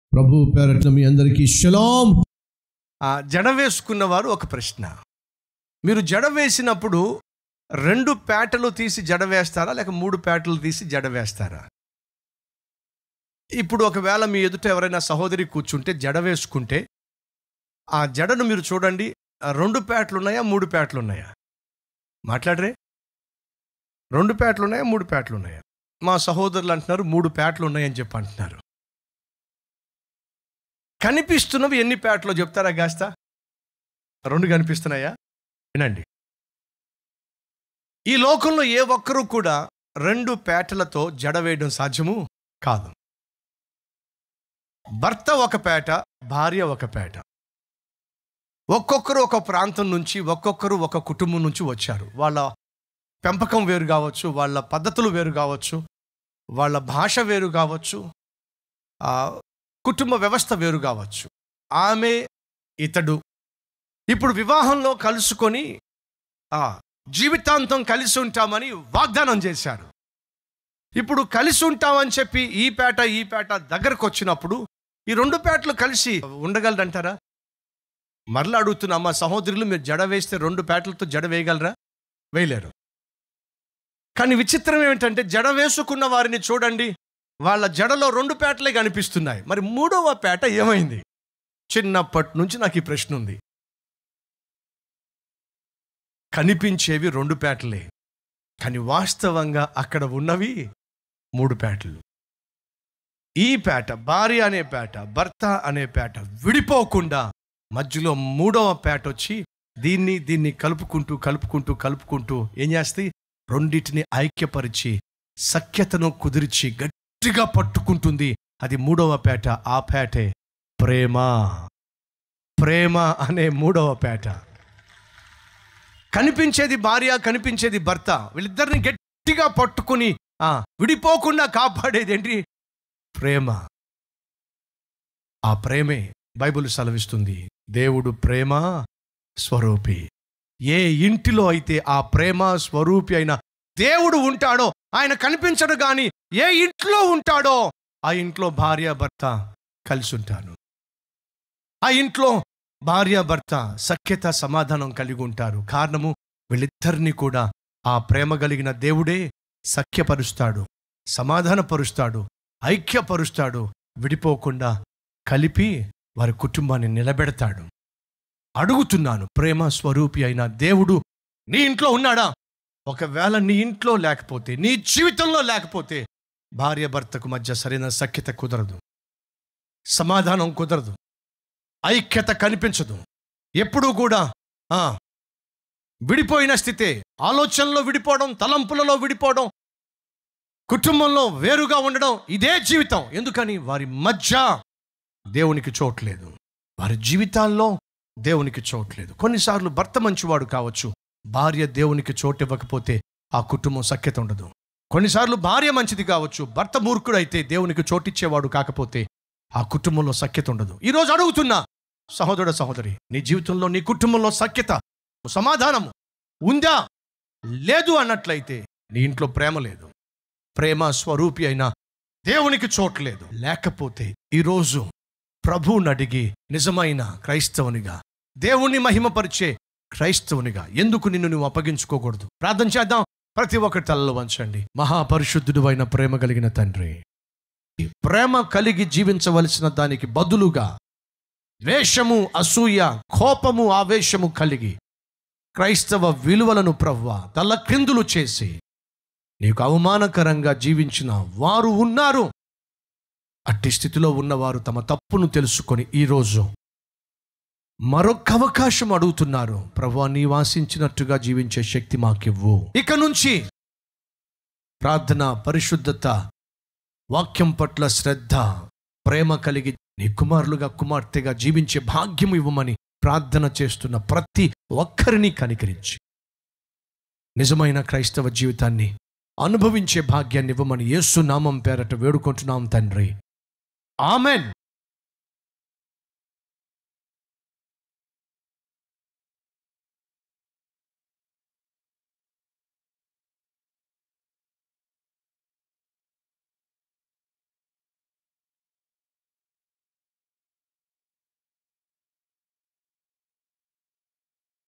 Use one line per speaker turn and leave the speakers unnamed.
ప్రభు పేరట్ల మీ అందరికీ షలాం
ఆ జడ వేసుకున్న వారు ఒక ప్రశ్న మీరు జడ వేసినప్పుడు రెండు పేటలు తీసి జడ వేస్తారా లేక మూడు పేటలు తీసి జడ వేస్తారా ఇప్పుడు ఒకవేళ మీ ఎదుట ఎవరైనా సహోదరి కూర్చుంటే జడ వేసుకుంటే ఆ జడను మీరు చూడండి ఆ రెండు పేటలు ఉన్నాయా మూడు పేటలు ఉన్నాయా మాట్లాడరే రెండు పేటలు ఉన్నాయా మూడు పేటలు ఉన్నాయా మా సహోదరులు అంటున్నారు మూడు పేటలు ఉన్నాయని చెప్పి అంటున్నారు కనిపిస్తున్నవి ఎన్ని పేటలో చెప్తారా కాస్త రెండు కనిపిస్తున్నాయా వినండి ఈ లోకంలో ఏ ఒక్కరూ కూడా రెండు పేటలతో జడ వేయడం సాధ్యము కాదు భర్త ఒక పేట భార్య ఒక పేట ఒక్కొక్కరు ఒక ప్రాంతం నుంచి ఒక్కొక్కరు ఒక కుటుంబం నుంచి వచ్చారు వాళ్ళ పెంపకం వేరు కావచ్చు వాళ్ళ పద్ధతులు వేరు కావచ్చు వాళ్ళ భాష వేరు కావచ్చు ఆ, కుటుంబ వ్యవస్థ వేరు కావచ్చు ఆమె ఇతడు ఇప్పుడు వివాహంలో కలుసుకొని ఆ జీవితాంతం కలిసి ఉంటామని వాగ్దానం చేశారు ఇప్పుడు కలిసి ఉంటామని చెప్పి ఈ పేట ఈ పేట దగ్గరకు వచ్చినప్పుడు ఈ రెండు పేటలు కలిసి ఉండగలరంటారా మరలా అడుగుతున్నా మా సహోదరులు మీరు జడ వేస్తే రెండు పేటలతో జడ వేయగలరా వేయలేరు కానీ విచిత్రం ఏమిటంటే జడ వేసుకున్న వారిని చూడండి వాళ్ళ జడలో రెండు పేటలే కనిపిస్తున్నాయి మరి మూడవ పేట ఏమైంది చిన్నప్పటి నుంచి నాకు ఈ ప్రశ్న ఉంది కనిపించేవి రెండు పేటలే కానీ వాస్తవంగా అక్కడ ఉన్నవి మూడు పేటలు ఈ పేట భార్య అనే పేట భర్త అనే పేట విడిపోకుండా మధ్యలో మూడవ పేట వచ్చి దీన్ని దీన్ని కలుపుకుంటూ కలుపుకుంటూ కలుపుకుంటూ ఏం చేస్తాయి రెండింటిని ఐక్యపరిచి సఖ్యతను కుదిర్చి గట్టిగా పట్టుకుంటుంది అది మూడవ పేట ఆ పేటే ప్రేమ ప్రేమ అనే మూడవ పేట కనిపించేది భార్య కనిపించేది భర్త వీళ్ళిద్దరిని గట్టిగా పట్టుకుని ఆ విడిపోకుండా కాపాడేది ఏంటి ప్రేమ ఆ ప్రేమే బైబిల్ సెలవిస్తుంది దేవుడు ప్రేమ స్వరూపి ఏ ఇంటిలో అయితే ఆ ప్రేమ స్వరూపి అయిన దేవుడు ఉంటాడో ఆయన కనిపించడు గాని ఏ ఇంట్లో ఉంటాడో ఆ ఇంట్లో భార్య భర్త కలిసి ఉంటారు ఆ ఇంట్లో భార్య భర్త సఖ్యత సమాధానం కలిగి ఉంటారు కారణము వీళ్ళిద్దరినీ కూడా ఆ ప్రేమ కలిగిన దేవుడే సఖ్యపరుస్తాడు సమాధానపరుస్తాడు ఐక్యపరుస్తాడు విడిపోకుండా కలిపి వారి కుటుంబాన్ని నిలబెడతాడు అడుగుతున్నాను ప్రేమ స్వరూపి అయిన దేవుడు నీ ఇంట్లో ఉన్నాడా ఒకవేళ నీ ఇంట్లో లేకపోతే నీ జీవితంలో లేకపోతే భార్య భర్తకు మధ్య సరైన సఖ్యత కుదరదు సమాధానం కుదరదు ఐక్యత కనిపించదు ఎప్పుడూ కూడా ఆ, విడిపోయిన స్థితే ఆలోచనలో విడిపోవడం తలంపులలో విడిపోవడం కుటుంబంలో వేరుగా ఉండడం ఇదే జీవితం ఎందుకని వారి మధ్య దేవునికి చోట్లేదు వారి జీవితాల్లో దేవునికి చోట్లేదు కొన్నిసార్లు భర్త మంచివాడు కావచ్చు భార్య దేవునికి చోటు ఇవ్వకపోతే ఆ కుటుంబం సఖ్యత ఉండదు కొన్నిసార్లు భార్య మంచిది కావచ్చు భర్త మూర్ఖుడైతే దేవునికి చోటిచ్చేవాడు కాకపోతే ఆ కుటుంబంలో సఖ్యత ఉండదు ఈరోజు అడుగుతున్నా సహోదరుడు సహోదరి నీ జీవితంలో నీ కుటుంబంలో సఖ్యత సమాధానము ఉందా లేదు అన్నట్లయితే నీ ఇంట్లో ప్రేమ లేదు ప్రేమ స్వరూపి అయిన దేవునికి చోట్లేదు లేకపోతే ఈరోజు ప్రభువుని అడిగి నిజమైన క్రైస్తవునిగా దేవుణ్ణి మహిమపరిచే క్రైస్తవునిగా ఎందుకు నిన్ను నువ్వు అప్పగించుకోకూడదు ప్రార్థన చేద్దాం ప్రతి ఒక్కరి తలలో వంచండి మహాపరిశుద్ధుడు అయిన ప్రేమ కలిగిన తండ్రి ఈ ప్రేమ కలిగి జీవించవలసిన దానికి బదులుగా ద్వేషము అసూయ కోపము ఆవేశము కలిగి క్రైస్తవ విలువలను ప్రవ్వ తలక్రిందులు చేసి నీకు అవమానకరంగా జీవించిన వారు ఉన్నారు అట్టి స్థితిలో ఉన్నవారు తమ తప్పును తెలుసుకొని ఈరోజు మరొక అవకాశం అడుగుతున్నారు ప్రభు నీ వాసించినట్టుగా జీవించే శక్తి మాకివ్వు ఇక నుంచి ప్రార్థన పరిశుద్ధత వాక్యం పట్ల శ్రద్ధ ప్రేమ కలిగి నీ కుమారులుగా కుమార్తెగా జీవించే భాగ్యం ఇవ్వమని ప్రార్థన చేస్తున్న ప్రతి ఒక్కరిని కనికరించి నిజమైన క్రైస్తవ జీవితాన్ని అనుభవించే భాగ్యాన్ని ఇవ్వమని యేసు నామం పేరట వేడుకుంటున్నాం తండ్రి ఆమెన్